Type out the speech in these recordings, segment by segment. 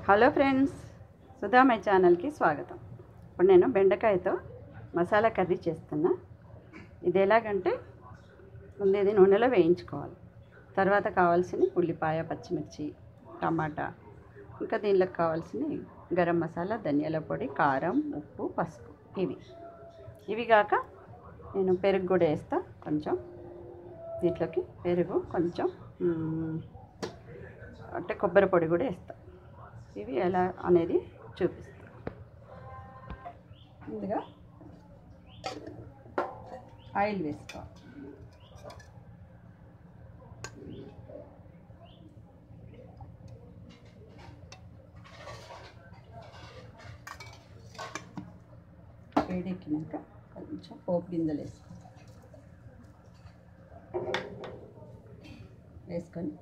Hello friends సుధామై ఛానల్కి స్వాగతం ఇప్పుడు నేను బెండకాయతో మసాలా కర్రీ చేస్తున్నా ఇది ఎలాగంటే ముందు ఇది నూనెలో వేయించుకోవాలి తర్వాత కావాల్సిన ఉల్లిపాయ పచ్చిమిర్చి టమాటా ఇంకా దీనిలోకి కావాల్సిన గరం మసాలా ధనియాల పొడి కారం ఉప్పు పసుపు ఇవి ఇవి కాక నేను పెరుగు కూడా వేస్తా కొంచెం దీంట్లోకి పెరుగు కొంచెం మ్, అంటే కొబ్బరి పొడి కూడా వేస్తా ఇవి ఎలా అనేది చూపిస్తా ముందుగా ఆయిల్ వేసుకోవాలి వేడెక్కినాక కొంచెం పోపు గింజలు వేసుకోవాలి వేసుకొని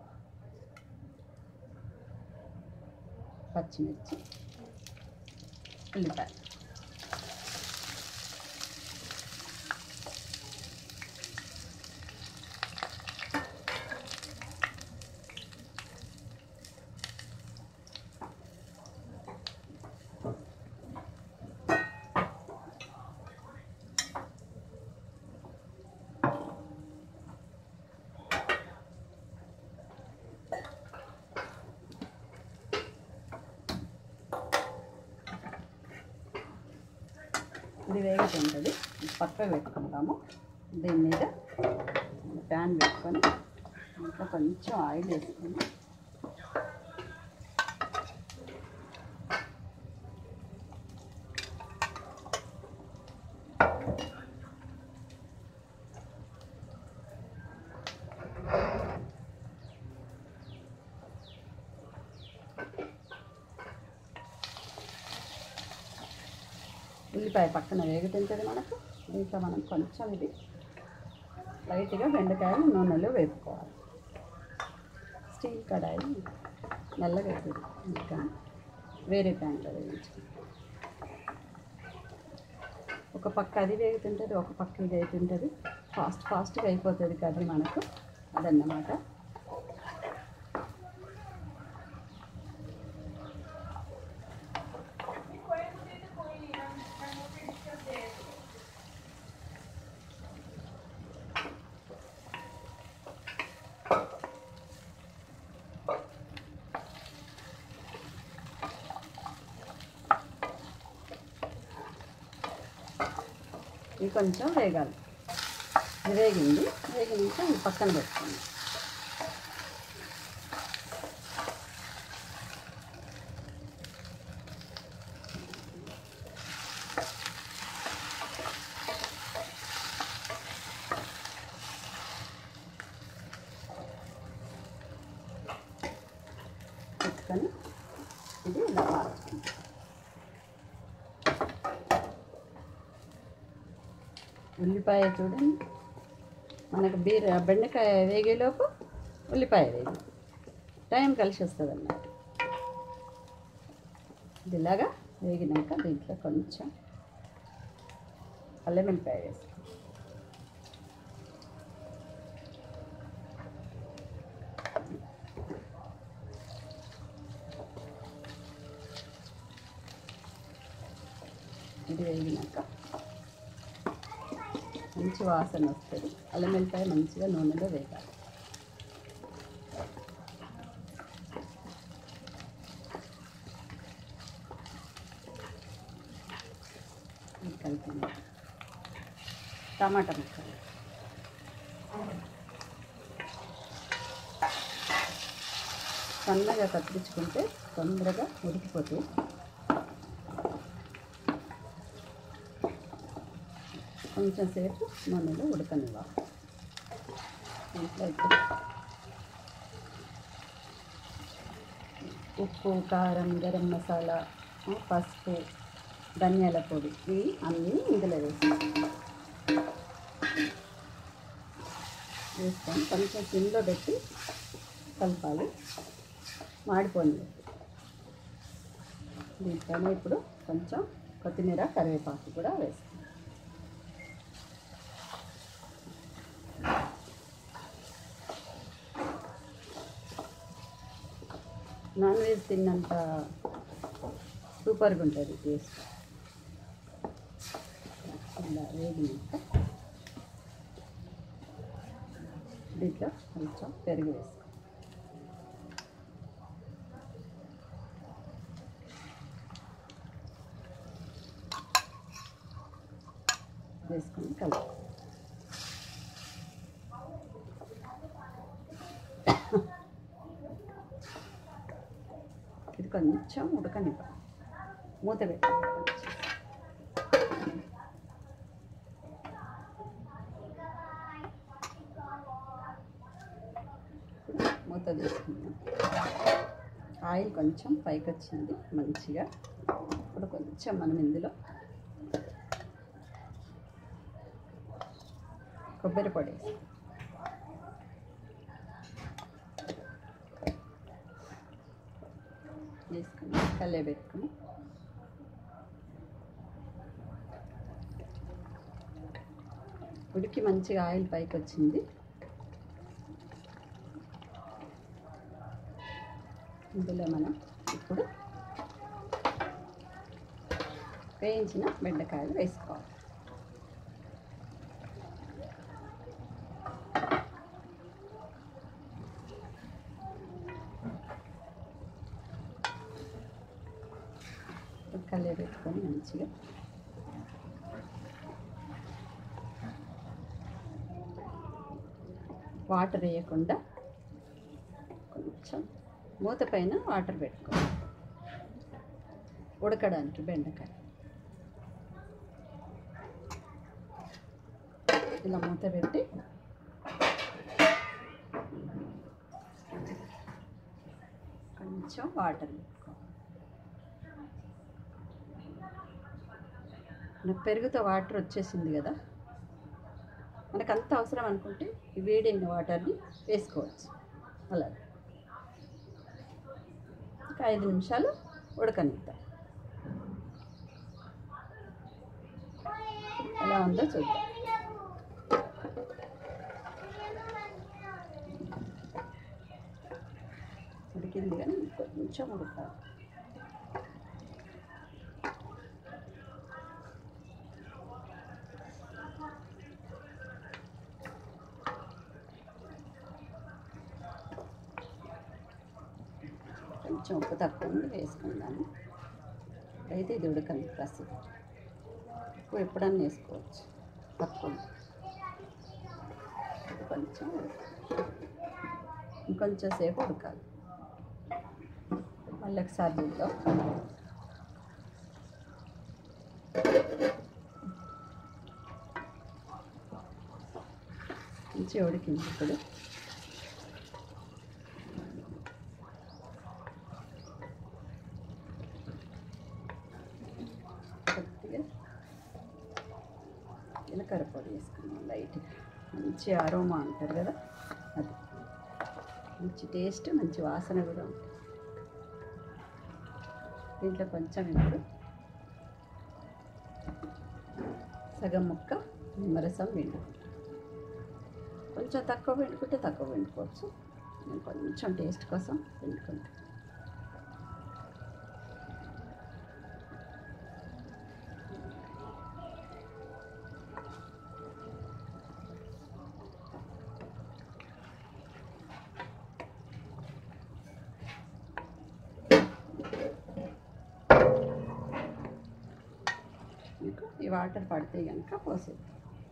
పచ్చిమిర్చి ఉల్లిపాయ ఇది వేగుతుంటుంది పక్క పెట్టుకుంటాము దీని మీద ప్యాన్ పెట్టుకొని ఇంకా కొంచెం ఆయిల్ వేసుకొని ఉల్లిపాయ పక్కన వేగుతుంటుంది మనకు ఇంకా మనం కొంచెం ఇది లైట్గా బెండకాయలు నూనెలో వేపుకోవాలి స్టీల్ కడాయి నల్లగా అవుతుంది ఇంకా వేరే ప్యాన్లో వేయించుకుంటాం ఒక పక్క అది వేగుతుంటుంది ఒక పక్క ఇది అవుతుంటుంది ఫాస్ట్ ఫాస్ట్గా అయిపోతుంది కర్రీ మనకు అదన్నమాట ఇది కొంచెం వేగాలి ఇది వేగింది వేగినాక ఇది పక్కన పెట్టుకోండి పెట్టుకొని ఇది ఇలా మార్చుకుంటాం ఉల్లిపాయ చూడండి మనకు బీర బెండకాయ వేగేలోపు ఉల్లిపాయ వేగి టైం కలిసి వస్తుంది అన్నమాట ఇది ఇలాగా వేగినాక దీంట్లో కొంచెం అల్లం వెల్లిపాయ వేసుకో ఇది వేగినాక మంచి వాసన వస్తుంది అల్లం వెల్లిపాయ మంచిగా నూనెలో వేయాలి ఇది కలిపి టమాటా ముక్కలు సన్నగా కత్తిరించుకుంటే తొందరగా ఉడికిపోతాయి కొంచెం సేపు నూనెలో ఉడకనివ్వాలి దీంట్లో ఇప్పుడు ఉప్పు కారం గరం మసాలా ఆ, పసుపు ధనియాల పొడి ఇవి అన్నీ ఇందులో వేసి వేసుకొని కొంచెం సిమ్లో పెట్టి కలపాలి మాడిపోయింది దీంట్లోనే ఇప్పుడు కొంచెం కొత్తిమీర కరివేపాకు కూడా వేస్తాం నాన్ వెజ్ తిన్నంత సూపర్గా ఉంటుంది టేస్ట్ ఇలా వేగినాక దీంట్లో కొంచెం పెరుగు వేసుకో వేసుకొని కలుపు ఇది కొంచెం ఉడకనివ్వాలి మూత పెట్టాలి కొంచెం మూత తీసుకుందాం ఆయిల్ కొంచెం పైకి వచ్చింది మంచిగా ఇప్పుడు కొంచెం మనం ఇందులో కొబ్బరి పొడి వేస్తాం. వేసుకుని కల్లే పెట్టుకుని ఉడికి మంచిగా ఆయిల్ పైకి వచ్చింది ఇందులో మనం ఇప్పుడు వేయించిన బెండకాయలు వేసుకోవాలి కల్లే పెట్టుకొని మంచిగా వాటర్ వేయకుండా కొంచెం మూత పైన వాటర్ పెట్టుకోవాలి ఉడకడానికి బెండకాయ ఇలా మూత పెట్టి కొంచెం వాటర్ పెట్టుకోవాలి మనకు పెరుగుతో వాటర్ వచ్చేసింది కదా మనకు అంత అవసరం అనుకుంటే ఈ వేడైన వాటర్ని వేసుకోవచ్చు అలాగే ఒక ఐదు నిమిషాలు ఉడకనిద్దాం ఎలా ఉందో చూద్దాం ఉడికింది కానీ కొంచెం ఉడకాలి కొంచెం ఉప్పు తక్కువ ఉంది వేసుకుందాము అయితే ఇది ఉడకని ప్రస్తుతం ఉప్పు ఎప్పుడన్నా వేసుకోవచ్చు తక్కువ ఇది కొంచెం ఉడకాలి. ఇంకొంచెం సేపు ఉడకాలి మళ్ళీ ఒకసారి చూద్దాం మంచిగా ఉడికింది ఇప్పుడు కొద్దిగా జీలకర్ర పొడి వేసుకున్నాం లైట్గా మంచి అరోమా అంటారు కదా అది మంచి టేస్ట్ మంచి వాసన కూడా ఉంటుంది దీంట్లో కొంచెం ఇప్పుడు సగం ముక్క నిమ్మరసం పిండుకుంటాం కొంచెం తక్కువ పిండుకుంటే తక్కువ పిండుకోవచ్చు నేను కొంచెం టేస్ట్ కోసం పిండుకుంటాను మీకు ఈ వాటర్ పడితే కనుక పోసేది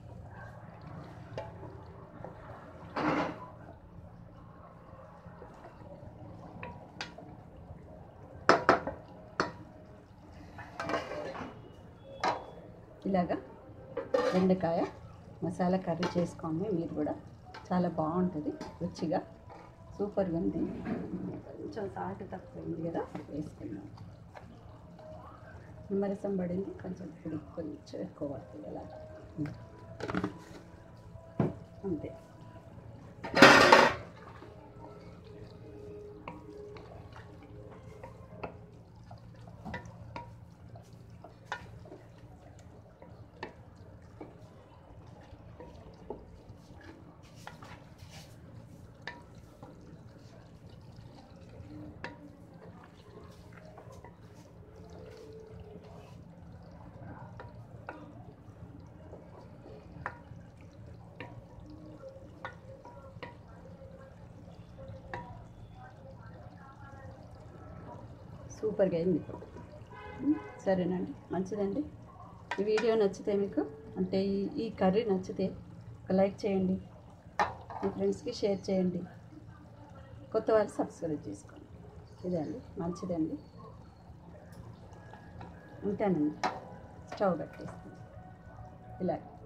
ఇలాగా బెండకాయ మసాలా కర్రీ చేసుకోండి మీరు కూడా చాలా బాగుంటుంది రుచిగా సూపర్గా ఉంది కొంచెం సాల్ట్ తక్కువైంది కదా వేసుకున్నాం నిమ్మరసం పడింది కొంచెం ఇప్పుడు కొంచెం ఎక్కువ పడుతుంది అలా అంతే సూపర్గా అయింది ఇప్పుడు ఉమ్, సరేనండి మంచిదండి ఈ వీడియో నచ్చితే మీకు అంటే ఈ ఈ కర్రీ నచ్చితే ఒక లైక్ చేయండి మీ ఫ్రెండ్స్కి షేర్ చేయండి కొత్త వారు సబ్స్క్రైబ్ చేసుకోండి ఇదే అండి మంచిదండి ఉంటానండి స్టవ్ కట్టేస్తాను ఇలాగ